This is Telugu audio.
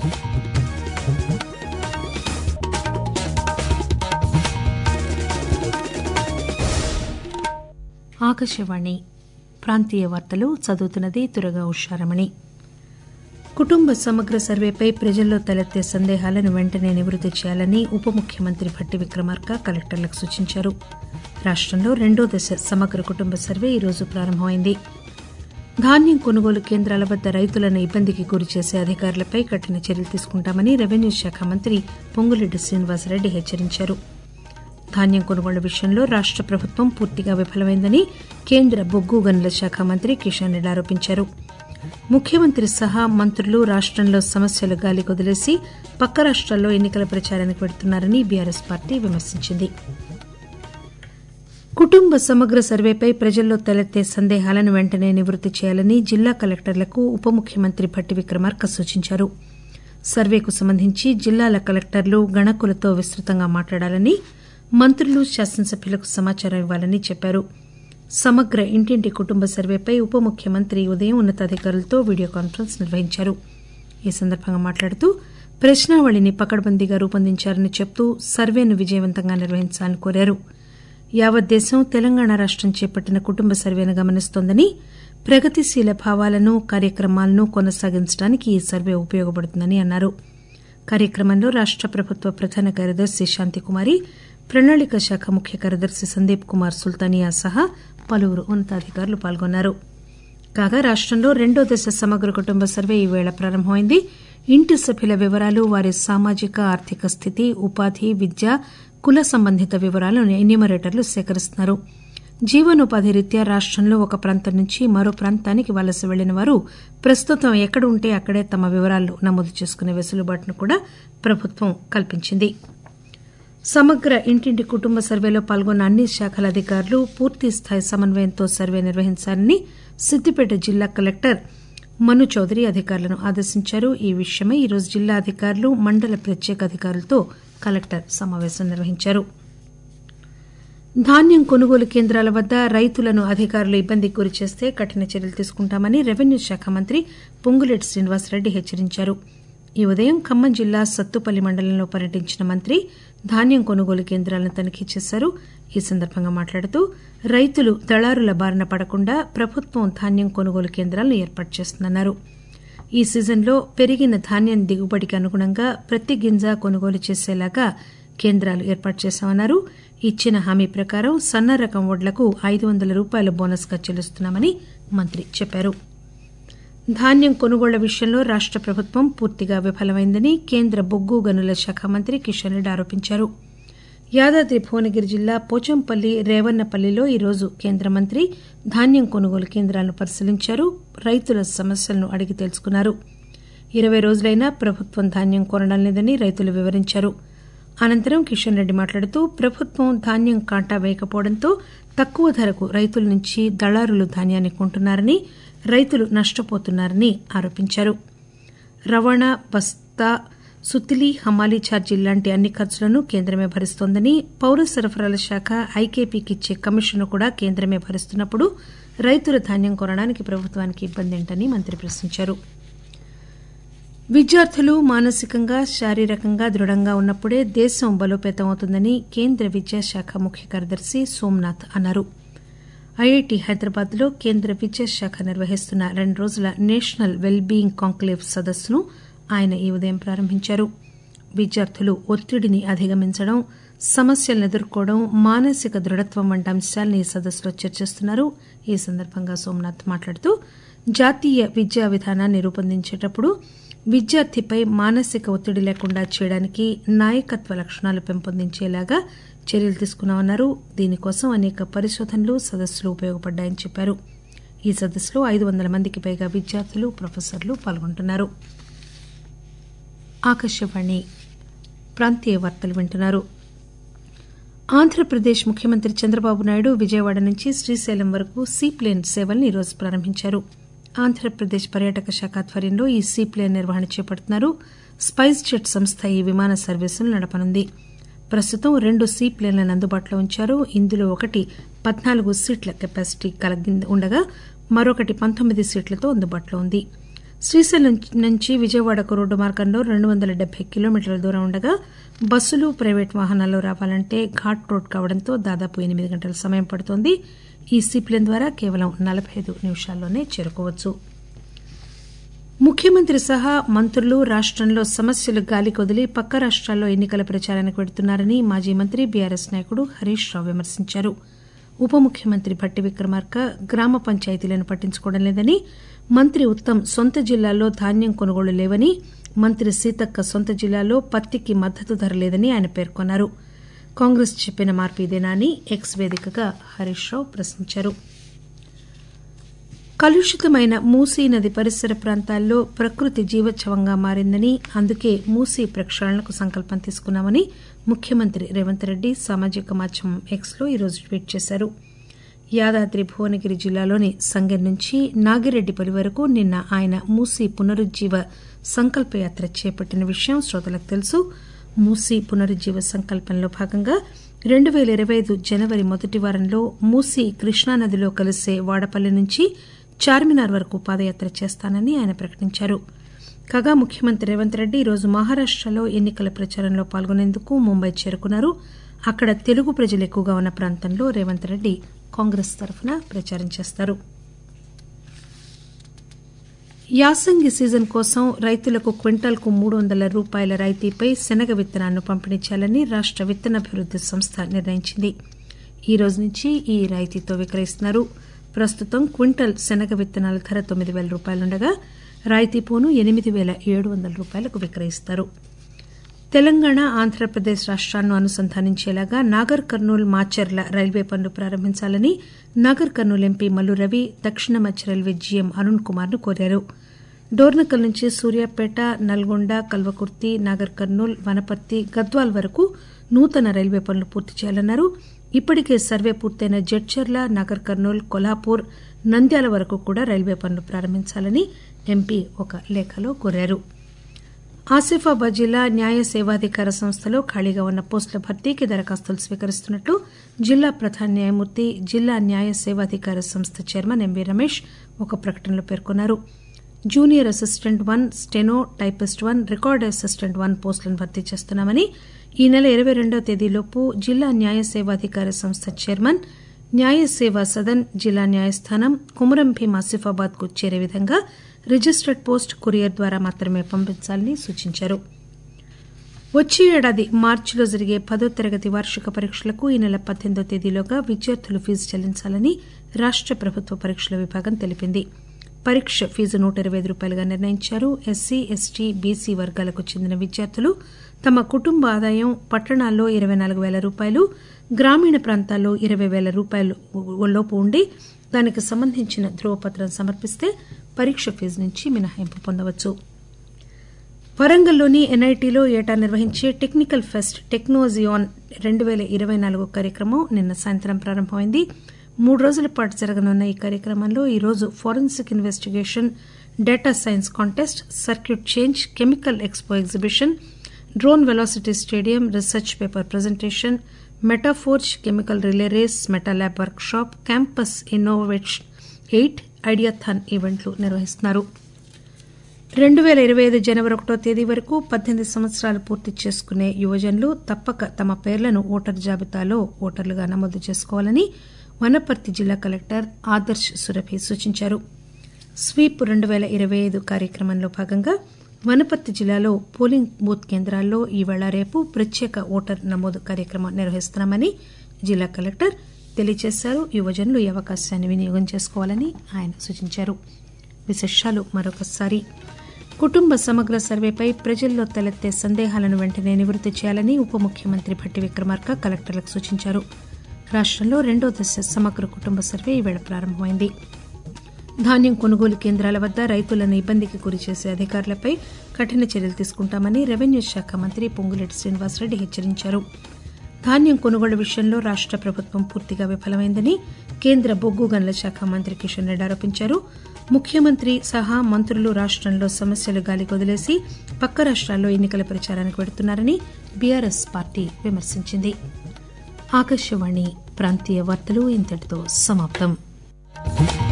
ఆకాశవాణి ప్రాంతీయ వార్తలు చదువుతున్నది తురగా ఉషారమణి కుటుంబ సమగ్ర సర్వేపై ప్రజల్లో తలెత్తే సందేహాలను వెంటనే నివృత్తి చేయాలని ఉప ముఖ్యమంత్రి భట్టి విక్రమార్క కలెక్టర్లకు సూచించారు రాష్టంలో రెండో దశ సమగ్ర కుటుంబ సర్వే ఈరోజు ప్రారంభమైంది ధాన్యం కొనుగోలు కేంద్రాల వద్ద రైతులను ఇబ్బందికి గురిచేసే అధికారులపై కఠిన చర్యలు తీసుకుంటామని రెవెన్యూ శాఖ మంత్రి పొంగులేటి శ్రీనివాసరెడ్డి హెచ్చరించారు ధాన్యం కొనుగోళ్ల విషయంలో రాష్ట ప్రభుత్వం పూర్తిగా విఫలమైందని కేంద్ర బొగ్గు గనుల శాఖ మంత్రి కిషన్ రెడ్డి ఆరోపించారు ముఖ్యమంత్రి సహా మంత్రులు రాష్టంలో సమస్యలు గాలి కొదిలేసి పక్క రాష్ట్రాల్లో ఎన్నికల ప్రచారానికి పెడుతున్నారని బీఆర్ఎస్ పార్టీ విమర్శించింది కుటుంబ సమగ్ర సర్వేపై ప్రజల్లో తలెత్తే సందేహాలను వెంటనే నివృత్తి చేయాలని జిల్లా కలెక్టర్లకు ఉప ముఖ్యమంత్రి భట్టి విక్రమార్క సూచించారు సర్వేకు సంబంధించి జిల్లాల కలెక్టర్లు గణకులతో విస్తృతంగా మాట్లాడాలని మంత్రులు శాసనసభ్యులకు సమాచారం ఇవ్వాలని చెప్పారు సమగ్ర ఇంటింటి కుటుంబ సర్వేపై ఉప ముఖ్యమంత్రి ఉదయం ఉన్నతాధికారులతో వీడియో కాన్ఫరెన్స్ నిర్వహించారు ఈ సందర్భంగా మాట్లాడుతూ ప్రశ్నావళిని పకడ్బందీగా రూపొందించారని చెబుతూ సర్వేను విజయవంతంగా నిర్వహించాలని కోరారు యావత్ దేశం తెలంగాణ రాష్టం చేపట్టిన కుటుంబ సర్వేను గమనిస్తోందని ప్రగతిశీల భావాలను కార్యక్రమాలను కొనసాగించడానికి ఈ సర్వే ఉపయోగపడుతుందని అన్నారు కార్యక్రమంలో రాష్ట ప్రభుత్వ ప్రధాన కార్యదర్శి శాంతికుమారి ప్రణాళిక శాఖ ముఖ్య కార్యదర్శి సందీప్ కుమార్ సుల్తానియా సహా పలువురు ఉన్నతాధికారులు పాల్గొన్నారు కాగా రాష్టంలో రెండో దశ సమగ్ర కుటుంబ సర్వే ఈవేళ ప్రారంభమైంది ఇంటి సభ్యుల వివరాలు వారి సామాజిక ఆర్థిక స్థితి ఉపాధి విద్య కుల సంబంధిత వివరాలను ఎన్యూమరేటర్లు సేకరిస్తున్నారు జీవనోపాధి రీత్యా రాష్టంలో ఒక ప్రాంతం నుంచి మరో ప్రాంతానికి వలస వెళ్లిన వారు ప్రస్తుతం ఎక్కడ ఉంటే అక్కడే తమ వివరాలు నమోదు చేసుకునే వెసులుబాటును కూడా ప్రభుత్వం కల్పించింది సమగ్ర ఇంటింటి కుటుంబ సర్వేలో పాల్గొన్న అన్ని శాఖల అధికారులు పూర్తిస్థాయి సమన్వయంతో సర్వే నిర్వహించాలని సిద్దిపేట జిల్లా కలెక్టర్ మను చౌదరి అధికారులను ఆదేశించారు ఈ విషయమై ఈరోజు జిల్లా అధికారులు మండల ప్రత్యేక అధికారులతో కలెక్టర్ సమావేశం నిర్వహించారు ధాన్యం కొనుగోలు కేంద్రాల వద్ద రైతులను అధికారులు ఇబ్బందికి గురిచేస్తే కఠిన చర్యలు తీసుకుంటామని రెవెన్యూ శాఖ మంత్రి పొంగులేటి శ్రీనివాసరెడ్డి హెచ్చరించారు ఈ ఉదయం ఖమ్మం జిల్లా సత్తుపల్లి మండలంలో పర్యటించిన మంత్రి ధాన్యం కొనుగోలు కేంద్రాలను తనిఖీ చేశారు ఈ సందర్భంగా మాట్లాడుతూ రైతులు దళారుల బారిన పడకుండా ప్రభుత్వం ధాన్యం కొనుగోలు కేంద్రాలను ఏర్పాటు చేస్తుందన్నారు ఈ సీజన్లో పెరిగిన ధాన్యం దిగుబడికి అనుగుణంగా ప్రతి గింజ కొనుగోలు చేసేలాగా కేంద్రాలు ఏర్పాటు చేశామన్నారు ఇచ్చిన హామీ ప్రకారం సన్న రకం వడ్లకు ఐదు వందల రూపాయల బోనస్గా చెల్లిస్తున్నామని మంత్రి చెప్పారు ధాన్యం కొనుగోళ్ల విషయంలో రాష్ట ప్రభుత్వం పూర్తిగా విఫలమైందని కేంద్ర బొగ్గు గనుల శాఖ మంత్రి కిషన్ రెడ్డి ఆరోపించారు యాదాద్రి భువనగిరి జిల్లా పోచంపల్లి రేవన్నపల్లిలో ఈరోజు కేంద్ర మంత్రి ధాన్యం కొనుగోలు కేంద్రాలను పరిశీలించారు రైతుల సమస్యలను అడిగి తెలుసుకున్నారు ఇరవై రోజులైనా ప్రభుత్వం ధాన్యం కొనడం లేదని రైతులు వివరించారు అనంతరం కిషన్ రెడ్డి మాట్లాడుతూ ప్రభుత్వం ధాన్యం కాంటా వేయకపోవడంతో తక్కువ ధరకు రైతుల నుంచి దళారులు ధాన్యాన్ని కొంటున్నారని రైతులు నష్టపోతున్నారని ఆరోపించారు రవాణా బస్తా సుతిలి హమాలీ ఛార్జీలు లాంటి అన్ని ఖర్చులను కేంద్రమే భరిస్తోందని పౌర సరఫరాల శాఖ ఐకేపీకి ఇచ్చే కమిషన్ను కూడా కేంద్రమే భరిస్తున్నప్పుడు రైతుల ధాన్యం కొనడానికి ప్రభుత్వానికి ఇబ్బంది ఏంటని మంత్రి ప్రశ్నించారు విద్యార్థులు మానసికంగా శారీరకంగా దృఢంగా ఉన్నప్పుడే దేశం బలోపేతం అవుతుందని కేంద్ర విద్యాశాఖ ముఖ్య కార్యదర్శి సోమనాథ్ అన్నారు ఐఐటి హైదరాబాద్ లో కేంద్ర విద్యాశాఖ నిర్వహిస్తున్న రెండు రోజుల నేషనల్ వెల్ బీయింగ్ కాంక్లేవ్ సదస్సును ఆయన ఈ ఉదయం ప్రారంభించారు విద్యార్థులు ఒత్తిడిని అధిగమించడం సమస్యలను ఎదుర్కోవడం మానసిక దృఢత్వం వంటి అంశాలను ఈ సదస్సులో చర్చిస్తున్నారు ఈ సందర్భంగా సోమనాథ్ మాట్లాడుతూ జాతీయ విద్యా విధానాన్ని రూపొందించేటప్పుడు విద్యార్థిపై మానసిక ఒత్తిడి లేకుండా చేయడానికి నాయకత్వ లక్షణాలు పెంపొందించేలాగా చర్యలు తీసుకున్నామన్నారు దీనికోసం అనేక పరిశోధనలు సదస్సులు ఉపయోగపడ్డాయని చెప్పారు ఈ సదస్సులో ఐదు వందల మందికి పైగా విద్యార్థులు ప్రొఫెసర్లు పాల్గొంటున్నారు ఆకాశవాణి ప్రాంతీయ వార్తలు వింటున్నారు ఆంధ్రప్రదేశ్ ముఖ్యమంత్రి చంద్రబాబు నాయుడు విజయవాడ నుంచి శ్రీశైలం వరకు సీప్లేన్ సేవలను ఈరోజు ప్రారంభించారు ఆంధ్రప్రదేశ్ పర్యాటక శాఖ ఆధ్వర్యంలో ఈ సీప్లేన్ నిర్వహణ చేపడుతున్నారు స్పైస్ జెట్ సంస్థ ఈ విమాన సర్వీసులు నడపనుంది ప్రస్తుతం రెండు సీ ప్లేన్లను అందుబాటులో ఉంచారు ఇందులో ఒకటి పద్నాలుగు సీట్ల కెపాసిటీ కలిగి ఉండగా మరొకటి పంతొమ్మిది సీట్లతో అందుబాటులో ఉంది శ్రీశైలం నుంచి విజయవాడకు రోడ్డు మార్గంలో రెండు వందల డెబ్బై కిలోమీటర్ల దూరం ఉండగా బస్సులు ప్రైవేట్ వాహనాల్లో రావాలంటే ఘాట్ రోడ్ కావడంతో దాదాపు ఎనిమిది గంటల సమయం పడుతోంది ఈ సీప్లేన్ ద్వారా కేవలం నలబై ఐదు నిమిషాల్లోనే చేరుకోవచ్చు ముఖ్యమంత్రి సహా మంత్రులు రాష్టంలో సమస్యలు గాలికొదిలి పక్క రాష్ట్రాల్లో ఎన్నికల ప్రచారానికి వెడుతున్నారని మాజీ మంత్రి బీఆర్ఎస్ నాయకుడు హరీష్ రావు విమర్శించారు ఉప ముఖ్యమంత్రి భట్టి విక్రమార్క గ్రామ పంచాయతీలను పట్టించుకోవడం లేదని మంత్రి ఉత్తమ్ సొంత జిల్లాలో ధాన్యం కొనుగోళ్లు లేవని మంత్రి సీతక్క సొంత జిల్లాలో పత్తికి మద్దతు ధర లేదని ఆయన పేర్కొన్నారు కాంగ్రెస్ చెప్పిన మార్పు ఇదేనా అని ఎక్స్ వేదికగా హరీష్ రావు ప్రశ్నించారు కలుషితమైన మూసీ నది పరిసర ప్రాంతాల్లో ప్రకృతి జీవోత్సవంగా మారిందని అందుకే మూసీ ప్రక్షాళనకు సంకల్పం తీసుకున్నామని ముఖ్యమంత్రి రేవంత్ రెడ్డి సామాజిక మాధ్యమం ఎక్స్ లో ఈరోజు ట్వీట్ చేశారు యాదాద్రి భువనగిరి జిల్లాలోని సంగెం నుంచి నాగిరెడ్డిపల్లి వరకు నిన్న ఆయన మూసీ పునరుజ్జీవ సంకల్పయాత్ర చేపట్టిన విషయం శ్రోతలకు తెలుసు మూసీ పునరుజ్జీవ సంకల్పంలో భాగంగా రెండు పేల ఇరవై ఐదు జనవరి మొదటి వారంలో మూసీ కృష్ణానదిలో కలిసే వాడపల్లి నుంచి చార్మినార్ వరకు పాదయాత్ర చేస్తానని ఆయన ప్రకటించారు కాగా ముఖ్యమంత్రి రేవంత్ రెడ్డి ఈరోజు మహారాష్టలో ఎన్నికల ప్రచారంలో పాల్గొనేందుకు ముంబై చేరుకున్నారు అక్కడ తెలుగు ప్రజలు ఎక్కువగా ఉన్న ప్రాంతంలో రేవంత్ రెడ్డి కాంగ్రెస్ తరఫున ప్రచారం చేస్తారు యాసంగి సీజన్ కోసం రైతులకు క్వింటాల్కు మూడు వందల రూపాయల రాయితీపై శనగ విత్తనాలను పంపిణీ చేయాలని రాష్ట విత్తనాభివృద్ది సంస్థ నిర్ణయించింది ఈ రోజు నుంచి ఈ రాయితీతో విక్రయిస్తున్నారు ప్రస్తుతం క్వింటల్ శనగ విత్తనాల ధర తొమ్మిది పేల రూపాయలుండగా రాయితీ పోను ఎనిమిది పేల ఏడు వందల రూపాయలకు విక్రయిస్తారు తెలంగాణ ఆంధ్రప్రదేశ్ రాష్ట్రాలను అనుసంధానించేలాగా నాగర్ కర్నూల్ మాచర్ల రైల్వే పనులు ప్రారంభించాలని నాగర్ కర్నూల్ ఎంపీ మల్లు రవి దక్షిణ మధ్య రైల్వే జీఎం అరుణ్ కుమార్ ను కోరారు డోర్నకల్ నుంచి సూర్యాపేట నల్గొండ కల్వకుర్తి నాగర్ కర్నూల్ వనపర్తి గద్వాల్ వరకు నూతన రైల్వే పనులు పూర్తి చేయాలన్నారు ఇప్పటికే సర్వే పూర్తయిన జడ్చర్ల నాగర్ కర్నూల్ కొల్హాపూర్ నంద్యాల వరకు కూడా రైల్వే పనులు ప్రారంభించాలని ఎంపీ ఒక లేఖలో కోరారు ఆసిఫాబాద్ జిల్లా న్యాయ సేవాధికార సంస్థలో ఖాళీగా ఉన్న పోస్టుల భర్తీకి దరఖాస్తులు స్వీకరిస్తున్నట్లు జిల్లా ప్రధాన న్యాయమూర్తి జిల్లా న్యాయ సేవాధికార సంస్థ చైర్మన్ ఎంవీ రమేష్ ఒక ప్రకటనలో పేర్కొన్నారు junior assistant one steno typist one record assistant one పోస్టులను భర్తీ చేస్తున్నామని ఈ నెల ఇరవై రెండవ తేదీలోపు జిల్లా న్యాయ సేవాధికార సంస్థ చైర్మన్ న్యాయ సేవా సదన్ జిల్లా న్యాయస్థానం కుమరం భీం ఆసిఫాబాద్ కు చేరే విధంగా రిజిస్టర్డ్ పోస్ట్ కొరియర్ ద్వారా మాత్రమే పంపించాలని సూచించారు వచ్చే ఏడాది మార్చిలో జరిగే పదో తరగతి వార్షిక పరీక్షలకు ఈ నెల పద్దెనిమిదో తేదీలోగా విద్యార్థులు ఫీజు చెల్లించాలని రాష్ట ప్రభుత్వ పరీక్షల విభాగం తెలిపింది పరీక్ష ఫీజు నూట ఇరవై ఐదు రూపాయలుగా నిర్ణయించారు ఎస్సీ ఎస్టీ బీసీ వర్గాలకు చెందిన విద్యార్థులు తమ కుటుంబ ఆదాయం పట్టణాల్లో ఇరవై నాలుగు పేల రూపాయలు గ్రామీణ ప్రాంతాల్లో ఇరవై పేల రూపాయలు లోపు ఉండి దానికి సంబంధించిన ధృవపత్రం సమర్పిస్తే పరీక్ష ఫీజు నుంచి మినహాయింపు పొందవచ్చు వరంగల్లోని ఎన్ఐటీలో ఏటా నిర్వహించే టెక్నికల్ ఫెస్ట్ టెక్నోజియాన్ రెండు పేల ఇరవై నాలుగు కార్యక్రమం నిన్న సాయంత్రం ప్రారంభమైంది మూడు రోజుల పాటు జరగనున్న ఈ కార్యక్రమంలో ఈరోజు forensic investigation data science contest circuit change chemical expo exhibition drone velocity stadium research paper presentation metaforge chemical relay race metalab workshop campus innovation eight ideathon ఈవెంట్లు నిర్వహిస్తున్నారు రెండు పేల ఇరవై ఐదు జనవరి ఒకటో తేదీ వరకు పద్దెనిమిది సంవత్సరాలు పూర్తి చేసుకునే యువజనులు తప్పక తమ పేర్లను ఓటరు జాబితాలో ఓటర్లుగా నమోదు చేసుకోవాలని వనపర్తి జిల్లా కలెక్టర్ ఆదర్శ్ సురభి సూచించారు స్వీప్ రెండు పేల ఇరవై ఐదు కార్యక్రమంలో భాగంగా వనపర్తి జిల్లాలో పోలింగ్ బూత్ కేంద్రాల్లో ఈవేళ రేపు ప్రత్యేక ఓటర్ నమోదు కార్యక్రమం నిర్వహిస్తున్నామని జిల్లా కలెక్టర్ తెలియజేశారు యువజనులు ఈ అవకాశాన్ని వినియోగం చేసుకోవాలని ఆయన సూచించారు విశేషాలు మరొకసారి కుటుంబ సమగ్ర సర్వేపై ప్రజల్లో తలెత్తే సందేహాలను వెంటనే నివృత్తి చేయాలని ఉప ముఖ్యమంత్రి భట్టి విక్రమార్క కలెక్టర్లకు సూచించారు రాష్టంలో రెండో దశ సమగ్ర కుటుంబ సర్వే ఈవేళ ప్రారంభమైంది ధాన్యం కొనుగోలు కేంద్రాల వద్ద రైతులను ఇబ్బందికి గురి చేసే అధికారులపై కఠిన చర్యలు తీసుకుంటామని రెవెన్యూ శాఖ మంత్రి పొంగులేటి శ్రీనివాసరెడ్డి హెచ్చరించారు ధాన్యం కొనుగోలు విషయంలో రాష్ట ప్రభుత్వం పూర్తిగా విఫలమైందని కేంద్ర బొగ్గు గనుల శాఖ మంత్రి కిషన్ రెడ్డి ఆరోపించారు ముఖ్యమంత్రి సహా మంత్రులు రాష్టంలో సమస్యలు గాలికి వదిలేసి పక్క రాష్ట్రాల్లో ఎన్నికల ప్రచారానికి వెడుతున్నారని బీఆర్ఎస్ పార్టీ విమర్శించింది ఆకాశవాణి ప్రాంతీయ వార్తలు ఇంతటితో సమాప్తం